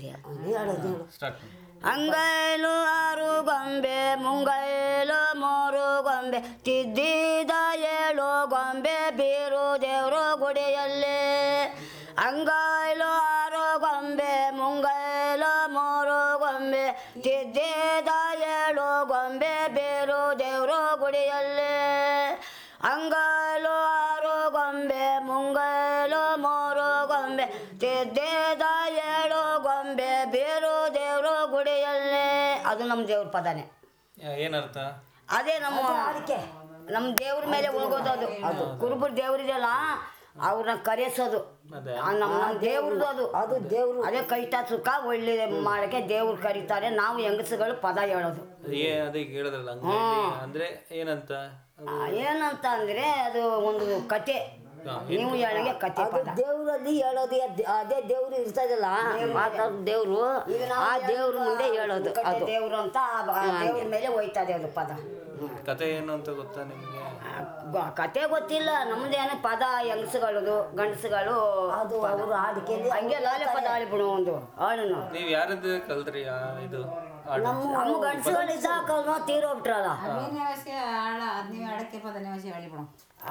Start ಅಂಗೈಲು ಆರು ಗೊಂಬೆ ಮುಂಗೈಲು ಮೂರು ಗೊಂಬೆ ತಿದ್ದಿದ ಏಳು ಗೊಂಬೆ ಬೀರು ದೇವರು ಗುಡಿಯಲ್ಲಿ ಅಂಗೈಲು ಆರು ಗೊಂಬೆ ಮುಂಗೈಲು ಮೂರು ಗೊಂಬೆ ತಿದ್ದಿದ ಏಳು ಗೊಂಬೆ ಬೀರು ದೇವರು ಗುಡಿಯಲ್ಲಿ ಅಂಗೈಲು ಆರು ಗೊಂಬೆ ಮುಂಗೈಲು ಮೂರು ಗೊಂಬೆ ತಿದ್ದಿದ ಏಳು ಗೊಂಬೆ ಬೀರು ದೇವರು ಗುಡಿಯಲ್ಲಿ ಅದು ನಮ್ಮ ದೇವ್ರ ಪದನೇ ಏನರ್ಥ ಅದೇ ನಮ್ಮ ನಮ್ಮ ದೇವ್ರ ಮೇಲೆ ಹೋಗೋದು ಅದು ಅದು ಕುರುಬರು ದೇವ್ರಿದೆಯಲ್ಲ ಅವ್ರನ್ನ ಕರೆಸೋದು ಅದೇ ಆ ನಮ್ಮ ನಮ್ಮ ದೇವ್ರದ್ದು ಅದು ಅದು ದೇವ್ರು ಅದೇ ಕೈತ ಸುಖ ಒಳ್ಳೆ ಮಾಡಕ್ಕೆ ದೇವ್ರು ಕರೀತಾರೆ ನಾವು ಹೆಂಗಸುಗಳು ಪದ ಹೇಳೋದು ಏ ಅದೇ ಹೇಳಿದ್ರಲ್ಲ ಹಂಗೆ ಅಂದ್ರೆ ಏನಂತ ಆ, ಏನಂತ ಅಂದ್ರೆ ಅದು ಒಂದು ಕತೆ ನೀವು ಹೇಳಂಗೆ ಕತೆ ಪದ ದೇವ್ರಲ್ಲಿ ಹೇಳೋದು ಅದ್- ಅದೇ ದೇವ್ರು ಇರ್ತದಲ್ಲ ಮಾತಾಡ್ ದೇವ್ರು ಆ ದೇವ್ರ ಮುಂದೆ ಹೇಳೋದು ಅದು ದೇವ್ರು ಅಂತ ಆ ದೇವ್ರ ಮೇಲೆ ಹೋಯ್ತದೆ ಅದು ಪದ ಕತೆ ಏನು ಅಂತ ಗೊತ್ತಾ ನಿಮ್ಗೆ ಆ, ಗ- ಕತೆ ಗೊತ್ತಿಲ್ಲ ನಮ್ದೇನು ಪದ ಹೆಂಗಸುಗಳದು ಗಂಡಸುಗಳು ಅದು ಅವರು ಹಾಡಿಕೆಲಿ ಹಂಗೆ ಲಾಲೆ ಪದ ಆಳಿಬಿಡು ಒಂದು ಹಾಡುನು ನೀವ್ ಯಾರಿಂದ ಕಲ್ತ್ರಿ ಆ ಇದು ಹಾಡು? ನಮ್ಮ ಗಂಡಸುಗಳು ಇದ್ದಾಕಲ್ವ ತೀರೋಗ್ಬಿಟ್ರಲ್ಲ ನೀವೇ ಹಾಡ ನೀವು ಅಡಕೆ ಪದ ನೀವು ಹೇಳಿಬಿಡು